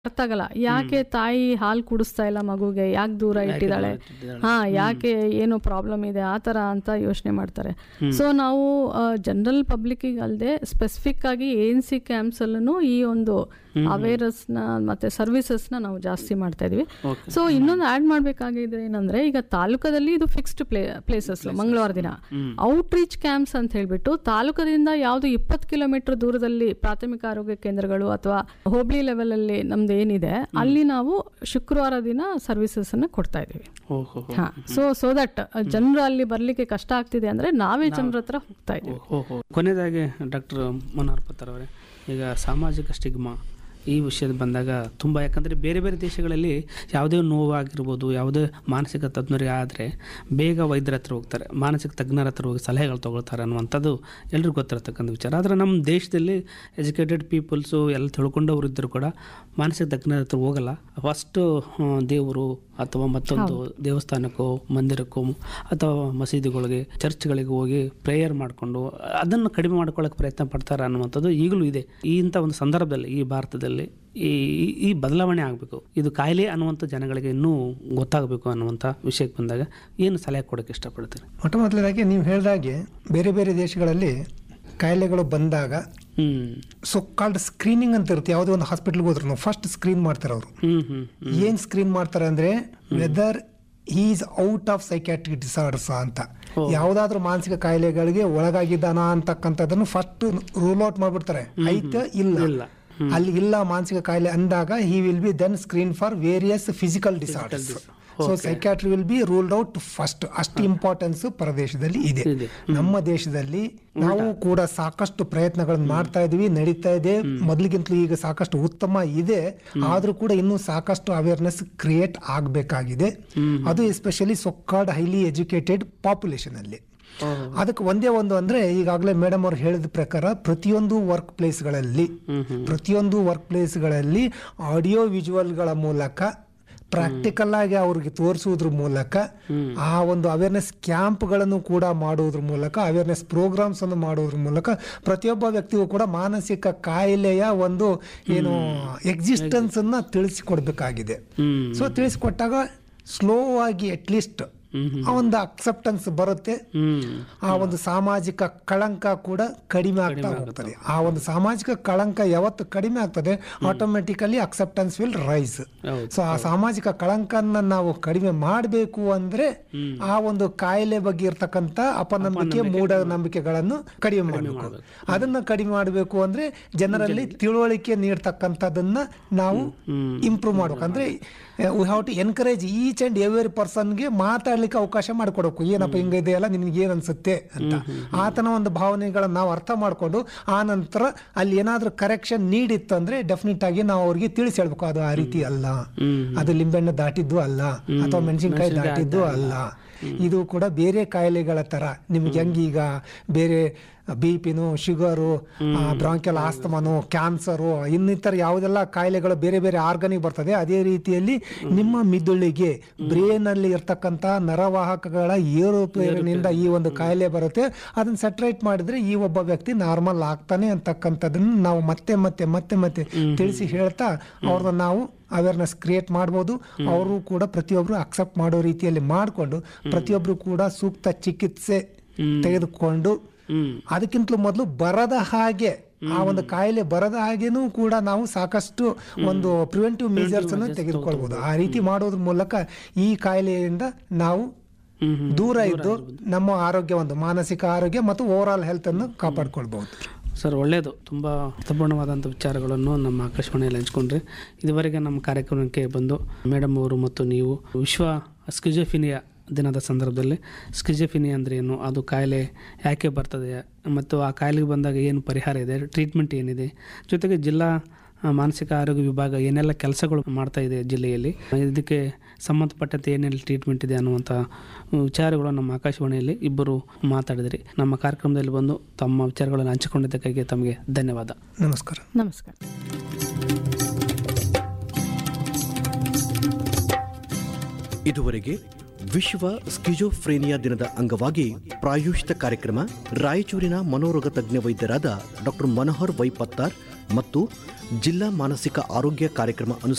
ಅರ್ಥ ಆಗಲ್ಲ ಯಾಕೆ ತಾಯಿ ಹಾಲು ಕುಡಿಸ್ತಾ ಇಲ್ಲ ಮಗುಗೆ ಯಾಕೆ ದೂರ ಇಟ್ಟಿದ್ದಾಳೆ ಹಾ ಯಾಕೆ ಏನು ಪ್ರಾಬ್ಲಮ್ ಇದೆ ಆ ಥರ ಅಂತ ಯೋಚನೆ ಮಾಡ್ತಾರೆ ಸೊ ನಾವು ಜನರಲ್ ಪಬ್ಲಿಕ್ಕಿಗೆ ಅಲ್ಲದೆ ಸ್ಪೆಸಿಫಿಕ್ ಆಗಿ ಎನ್ ಸಿ ಕ್ಯಾಂಪ್ಸಲ್ಲೂ ಈ ಒಂದು ಅವೇರ್ನೆಸ್ನ ಮತ್ತೆ ಸರ್ವಿಸಸ್ನ ನಾವು ಜಾಸ್ತಿ ಮಾಡ್ತಾ ಇದೀವಿ Okay. ಸೊ ಇನ್ನೊಂದು ಆ್ಯಡ್ ಮಾಡಬೇಕಾಗಿದೆ ಏನಂದ್ರೆ ಈಗ ತಾಲೂಕದಲ್ಲಿ ಇದು ಫಿಕ್ಸ್ಡ್ ಪ್ಲೇ ಪ್ಲೇಸಸ್ ಮಂಗಳವಾರ ದಿನ ಔಟ್ ರೀಚ್ ಕ್ಯಾಂಪ್ಸ್ ಅಂತ ಹೇಳ್ಬಿಟ್ಟು ತಾಲೂಕದಿಂದ ಯಾವುದು ಇಪ್ಪತ್ತು ಕಿಲೋಮೀಟರ್ ದೂರದಲ್ಲಿ ಪ್ರಾಥಮಿಕ ಆರೋಗ್ಯ ಕೇಂದ್ರಗಳು ಅಥವಾ ಹೋಬಳಿ ಲೆವೆಲ್ ಅಲ್ಲಿ ನಮ್ದು ಏನಿದೆ ಅಲ್ಲಿ ನಾವು ಶುಕ್ರವಾರ ದಿನ ಸರ್ವಿಸಸ್ ಅನ್ನ ಕೊಡ್ತಾ ಇದೀವಿ ಓಹೋ ಹಾ ಸೊ ಸೊ ದಟ್ ಜನರು ಅಲ್ಲಿ ಬರ್ಲಿಕ್ಕೆ ಕಷ್ಟ ಆಗ್ತಿದೆ ಅಂದ್ರೆ ನಾವೇ ಜನರ ಹತ್ರ ಹೋಗ್ತಾ ಇದೀವಿ ಓಹೋ ಕೊನೆಯದಾಗಿ ಡಾಕ್ಟರ್ ಮನೋಹರ್ ಪತ್ತರ್ ಅವರೇ ಈಗ ಸಾಮಾಜಿಕ ಸ್ಟಿಗ್ಮಾ ಈ ವಿಷಯದ ಬಂದಾಗ ತುಂಬ ಯಾಕಂದರೆ ಬೇರೆ ಬೇರೆ ದೇಶಗಳಲ್ಲಿ ಯಾವುದೇ ನೋವಾಗಿರ್ಬೋದು ಯಾವುದೇ ಮಾನಸಿಕ ತಜ್ಞರಿಗೆ ಆದರೆ ಬೇಗ ವೈದ್ಯರ ಹತ್ರ ಹೋಗ್ತಾರೆ ಮಾನಸಿಕ ತಜ್ಞರ ಹತ್ರ ಹೋಗಿ ಸಲಹೆಗಳು ತೊಗೊಳ್ತಾರೆ ಅನ್ನುವಂಥದ್ದು ಎಲ್ರಿಗೂ ಗೊತ್ತಿರತಕ್ಕಂಥ ವಿಚಾರ ಆದರೆ ನಮ್ಮ ದೇಶದಲ್ಲಿ ಎಜುಕೇಟೆಡ್ ಪೀಪಲ್ಸು ಎಲ್ಲ ತಿಳ್ಕೊಂಡವರು ಇದ್ದರೂ ಕೂಡ ಮಾನಸಿಕ ತಜ್ಞರ ಹತ್ರ ಹೋಗಲ್ಲ ಫಸ್ಟು ದೇವರು ಅಥವಾ ಮತ್ತೊಂದು ದೇವಸ್ಥಾನಕ್ಕೋ ಮಂದಿರಕ್ಕೋ ಅಥವಾ ಮಸೀದಿಗಳಿಗೆ ಚರ್ಚ್ಗಳಿಗೆ ಹೋಗಿ ಪ್ರೇಯರ್ ಮಾಡಿಕೊಂಡು ಅದನ್ನು ಕಡಿಮೆ ಮಾಡ್ಕೊಳ್ಳೋಕೆ ಪ್ರಯತ್ನ ಪಡ್ತಾರೆ ಅನ್ನುವಂಥದ್ದು ಈಗಲೂ ಇದೆ ಈ ಇಂಥ ಒಂದು ಸಂದರ್ಭದಲ್ಲಿ ಈ ಭಾರತದಲ್ಲಿ ಈ ಈ- ಈ ಬದಲಾವಣೆ ಆಗಬೇಕು ಇದು ಕಾಯಿಲೆ ಅನ್ನುವಂಥ ಜನಗಳಿಗೆ ಇನ್ನೂ ಗೊತ್ತಾಗಬೇಕು ಅನ್ನುವಂಥ ವಿಷಯಕ್ಕೆ ಬಂದಾಗ ಏನು ಸಲಹೆ ಕೊಡೋಕ್ಕೆ ಇಷ್ಟಪಡ್ತೀರಿ ಮೊಟ್ಟ ಮೊದಲದಾಗಿ ನೀವು ಹೇಳಿದಾಗೆ ಬೇರೆ ಬೇರೆ ದೇಶಗಳಲ್ಲಿ ಕಾಯಿಲೆಗಳು ಬಂದಾಗ ಹ್ಞೂ ಸೊ ಕಾಲ್ಡ್ ಸ್ಕ್ರೀನಿಂಗ್ ಅಂತ ಇರುತ್ತೆ ಯಾವುದೇ ಒಂದು ಹಾಸ್ಪಿಟ್ಲ್ಗೆ ಹೋದ್ರು ಫಸ್ಟ್ ಸ್ಕ್ರೀನ್ ಮಾಡ್ತಾರೆ ಅವರು ಹ್ಞೂ ಹ್ಞೂ ಏನ್ ಸ್ಕ್ರೀನ್ ಮಾಡ್ತಾರೆ ಅಂದ್ರೆ whether is out of psychiatric disorders ಅಂತ ಯಾವ್ದಾದ್ರು ಮಾನಸಿಕ ಕಾಯಿಲೆಗಳಿಗೆ ಒಳಗಾಗಿದ್ದಾನಾ ಅಂತಕ್ಕಂಥದ್ದನ್ನು ಫಸ್ಟ್ ರೂಲ್ ಔಟ್ ಮಾಡ್ಬಿಡ್ತಾರೆ ಐತೆ ಇಲ್ಲ ಇಲ್ಲ. ಅಲ್ಲಿ ಇಲ್ಲ ಮಾನಸಿಕ ಕಾಯಿಲೆ ಅಂದಾಗ he will be then screen for various physical disorders so psychiatry will be ruled out first ಅಷ್ಟು ಇಂಪಾರ್ಟೆನ್ಸ್ ಪ್ರದೇಶದಲ್ಲಿ ಇದೆ ಇದೆ. ನಮ್ಮ ದೇಶದಲ್ಲಿ ನಾವು ಕೂಡ ಸಾಕಷ್ಟು ಪ್ರಯತ್ನಗಳನ್ನು ಮಾಡ್ತಾ ಇದೀವಿ ನಡೀತಾ ಇದೆ ಮೊದಲಿಗಿಂತಲೂ ಈಗ ಸಾಕಷ್ಟು ಉತ್ತಮ ಇದೆ ಆದ್ರೂ ಕೂಡ ಇನ್ನೂ ಸಾಕಷ್ಟು ಅವೇರ್ನೆಸ್ ಕ್ರಿಯೇಟ್ ಆಗಬೇಕಾಗಿದೆ ಅದು especially so called highly educated population ಅಲ್ಲಿ ಅದಕ್ಕೆ ಒಂದೇ ಒಂದು ಅಂದ್ರೆ ಈಗಾಗಲೇ ಮೇಡಮ್ ಅವ್ರು ಹೇಳಿದ ಪ್ರಕಾರ ಪ್ರತಿಯೊಂದು ವರ್ಕ್ ಪ್ಲೇಸ್ಗಳಲ್ಲಿ ಪ್ರತಿಯೊಂದು ವರ್ಕ್ ಪ್ಲೇಸ್ಗಳಲ್ಲಿ ಆಡಿಯೋ ವಿಜುವಲ್ಗಳ ಮೂಲಕ ಪ್ರಾಕ್ಟಿಕಲ್ ಆಗಿ ಅವ್ರಿಗೆ ತೋರಿಸುವುದ್ರ ಮೂಲಕ ಆ ಒಂದು ಅವೇರ್ನೆಸ್ ಕ್ಯಾಂಪ್ಗಳನ್ನು ಕೂಡ ಮಾಡುವುದ್ರ ಮೂಲಕ ಅವೇರ್ನೆಸ್ ಪ್ರೋಗ್ರಾಮ್ಸ್ ಅನ್ನು ಮಾಡುವುದ್ರ ಮೂಲಕ ಪ್ರತಿಯೊಬ್ಬ ವ್ಯಕ್ತಿಗೂ ಕೂಡ ಮಾನಸಿಕ ಕಾಯಿಲೆಯ ಒಂದು ಏನು ಎಕ್ಸಿಸ್ಟೆನ್ಸ್ ಅನ್ನ ತಿಳಿಸಿಕೊಡ್ಬೇಕಾಗಿದೆ ಹ್ಞೂ ಸೊ ತಿಳಿಸಿಕೊಟ್ಟಾಗ ಸ್ಲೋ ಆಗಿ ಅಟ್ಲೀಸ್ಟ್ ಆ ಒಂದು ಅಕ್ಸೆಪ್ಟೆನ್ಸ್ ಬರುತ್ತೆ ಹ್ಞೂ ಆ ಒಂದು ಸಾಮಾಜಿಕ ಕಳಂಕ ಕೂಡ ಕಡಿಮೆ ಆಗ್ತಾ ಹೋಗ್ತದೆ ಆ ಒಂದು ಸಾಮಾಜಿಕ ಕಳಂಕ ಯಾವತ್ತು ಕಡಿಮೆ ಆಗ್ತದೆ ಆಟೋಮೆಟಿಕಲಿ ಅಕ್ಸೆಪ್ಟೆನ್ಸ್ ವಿಲ್ ರೈಸ್ ಹೌದು. ಸೊ ಆ ಸಾಮಾಜಿಕ ಕಳಂಕನ್ನ ನಾವು ಕಡಿಮೆ ಮಾಡಬೇಕು ಅಂದ್ರೆ ಆ ಒಂದು ಕಾಯಿಲೆ ಬಗ್ಗೆ ಇರ್ತಕ್ಕಂಥ ಅಪನಂಬಿಕೆ ಮೂಢನಂಬಿಕೆಗಳನ್ನು ಕಡಿಮೆ ಮಾಡಬೇಕು ಅದನ್ನ ಕಡಿಮೆ ಮಾಡಬೇಕು ಅಂದ್ರೆ ಜನರಲ್ಲಿ ತಿಳುವಳಿಕೆ ನೀಡ್ತಕ್ಕಂಥದ್ದನ್ನ ನಾವು ಇಂಪ್ರೂವ್ ಮಾಡ್ಬೇಕು ಅಂದ್ರೆ we have to encourage each and every ಪರ್ಸನ್ಗೆ ಮಾತಾಡ್ಲಿಕ್ಕೆ ಅವಕಾಶ ಮಾಡಿಕೊಡಬೇಕು ಏನಪ್ಪ ಹಿಂಗಿದೆಯಲ್ಲ ನಿನ್ಗೆ ಏನ್ ಅನ್ಸುತ್ತೆ ಅಂತ ಆತನ ಒಂದು ಭಾವನೆಗಳನ್ನ ನಾವು ಅರ್ಥ ಮಾಡ್ಕೊಂಡು ಆ ನಂತರ ಅಲ್ಲಿ ಏನಾದ್ರೂ ಕರೆಕ್ಷನ್ ನೀಡಿತ್ತು ಅಂದ್ರೆ ಡೆಫಿನೆಟ್ ಆಗಿ ನಾವು ಅವ್ರಿಗೆ ತಿಳಿಸಿ ಹೇಳ್ಬೇಕು ಅದು ಆ ರೀತಿ ಅಲ್ಲ ಅದು ಲಿಂಬೆಹಣ್ಣು ದಾಟಿದ್ದು ಅಲ್ಲ ಅಥವಾ ಮೆಣಸಿನ್ಕಾಯಿ ದಾಟಿದ್ದು ಅಲ್ಲ ಇದು ಕೂಡ ಬೇರೆ ಕಾಯಿಲೆಗಳ ತರ ನಿಮ್ಗೆ ಹೆಂಗೀಗ ಬೇರೆ ಬಿ ಪಿನು ಶುಗರು ಬ್ರಾಂಕೆಲ್ ಆಸ್ತಮನು ಕ್ಯಾನ್ಸರು ಇನ್ನಿತರ ಯಾವುದೆಲ್ಲ ಕಾಯಿಲೆಗಳು ಬೇರೆ ಬೇರೆ ಆರ್ಗನಿಗೆ ಬರ್ತದೆ ಅದೇ ರೀತಿಯಲ್ಲಿ ನಿಮ್ಮ ಮಿದುಳಿಗೆ ಬ್ರೇನ್ ಅಲ್ಲಿ ಇರ್ತಕ್ಕಂಥ ನರವಾಹಕಗಳ ಏರುಪೇರಿನಿಂದ ಈ ಒಂದು ಕಾಯಿಲೆ ಬರುತ್ತೆ ಅದನ್ನ ಸೆಟ್ರೇಟ್ ಮಾಡಿದ್ರೆ ಈ ಒಬ್ಬ ವ್ಯಕ್ತಿ ನಾರ್ಮಲ್ ಆಗ್ತಾನೆ ಅಂತಕ್ಕಂಥದ್ದನ್ನ ನಾವು ಮತ್ತೆ ಮತ್ತೆ ಮತ್ತೆ ಮತ್ತೆ ತಿಳಿಸಿ ಹೇಳ್ತಾ ಅವ್ರನ್ನ ನಾವು ಅವೇರ್ನೆಸ್ ಕ್ರಿಯೇಟ್ ಮಾಡ್ಬೋದು ಅವರು ಕೂಡ ಪ್ರತಿಯೊಬ್ರು ಅಕ್ಸೆಪ್ಟ್ ಮಾಡೋ ರೀತಿಯಲ್ಲಿ ಮಾಡಿಕೊಂಡು ಪ್ರತಿಯೊಬ್ರು ಕೂಡ ಸೂಕ್ತ ಚಿಕಿತ್ಸೆ ತೆಗೆದುಕೊಂಡು ಹ್ಞೂ ಅದಕ್ಕಿಂತಲೂ ಮೊದಲು ಬರದ ಹಾಗೆ ಆ ಒಂದು ಕಾಯಿಲೆ ಬರದ ಹಾಗೇನೂ ಕೂಡ ನಾವು ಸಾಕಷ್ಟು ಒಂದು ಪ್ರಿವೆಂಟಿವ್ ಮೆಜರ್ಸ್ ಅನ್ನು ತೆಗೆದುಕೊಳ್ಬಹುದು ಆ ರೀತಿ ಮಾಡೋದ್ರ ಮೂಲಕ ಈ ಕಾಯಿಲೆಯಿಂದ ನಾವು ಹ್ಮ್ ಹ್ಮ್. ದೂರ ಇದ್ದು ನಮ್ಮ ಆರೋಗ್ಯ ಒಂದು ಮಾನಸಿಕ ಆರೋಗ್ಯ ಮತ್ತು ಓವರ್ ಆಲ್ ಹೆಲ್ತ್ ಅನ್ನು ಕಾಪಾಡ್ಕೊಳ್ಬಹುದು ಸರ್ ಒಳ್ಳೆಯದು ತುಂಬ ಅರ್ಥಪೂರ್ಣವಾದಂಥ ವಿಚಾರಗಳನ್ನು ನಮ್ಮ ಆಕಾಶವಾಣಿಯಲ್ಲಿ ಹಂಚ್ಕೊಂಡ್ರಿ ಇದುವರೆಗೆ ನಮ್ಮ ಕಾರ್ಯಕ್ರಮಕ್ಕೆ ಬಂದು ಮೇಡಮ್ ಅವರು ಮತ್ತು ನೀವು ವಿಶ್ವ ಸ್ಕಿಜೋಫಿನಿಯಾ ದಿನದ ಸಂದರ್ಭದಲ್ಲಿ ಸ್ಕಿಜೋಫಿನಿಯಾ ಅಂದರೆ ಏನು ಅದು ಕಾಯಿಲೆ ಯಾಕೆ ಬರ್ತದೆ ಮತ್ತು ಆ ಕಾಯಿಲೆಗೆ ಬಂದಾಗ ಏನು ಪರಿಹಾರ ಇದೆ ಟ್ರೀಟ್ಮೆಂಟ್ ಏನಿದೆ ಜೊತೆಗೆ ಜಿಲ್ಲಾ ಆ, ಮಾನಸಿಕ ಆರೋಗ್ಯ ವಿಭಾಗ ಏನೆಲ್ಲ ಕೆಲಸಗಳು ಮಾಡ್ತಾ ಇದೆ ಜಿಲ್ಲೆಯಲ್ಲಿ ಇದಕ್ಕೆ ಸಂಬಂಧಪಟ್ಟಂತೆ ಏನೆಲ್ಲ ಟ್ರೀಟ್ಮೆಂಟ್ ಇದೆ ಅನ್ನುವಂಥ ವಿಚಾರಗಳು ನಮ್ಮ ಆಕಾಶವಾಣಿಯಲ್ಲಿ ಇಬ್ಬರು ಮಾತಾಡಿದ್ರಿ ನಮ್ಮ ಕಾರ್ಯಕ್ರಮದಲ್ಲಿ ಬಂದು ತಮ್ಮ ವಿಚಾರಗಳನ್ನು ಹಂಚಿಕೊಂಡಿದ್ದಕ್ಕಾಗಿ ತಮಗೆ ಧನ್ಯವಾದ ನಮಸ್ಕಾರ ನಮಸ್ಕಾರ ಇದುವರೆಗೆ ವಿಶ್ವ ಸ್ಕಿಜೋಫ್ರೇನಿಯಾ ದಿನದ ಅಂಗವಾಗಿ ಪ್ರಾಯೋಜಿತ ಕಾರ್ಯಕ್ರಮ ರಾಯಚೂರಿನ ಮನೋರೋಗ ತಜ್ಞ ವೈದ್ಯರಾದ ಡಾಕ್ಟರ್ ಮನೋಹರ್ ವೈ ಪತ್ತಾರ್ ಮತ್ತು ಜಿಲ್ಲಾ ಮಾನಸಿಕ ಆರೋಗ್ಯ ಕಾರ್ಯಕ್ರಮ ಅನುಷ್ಠಾನ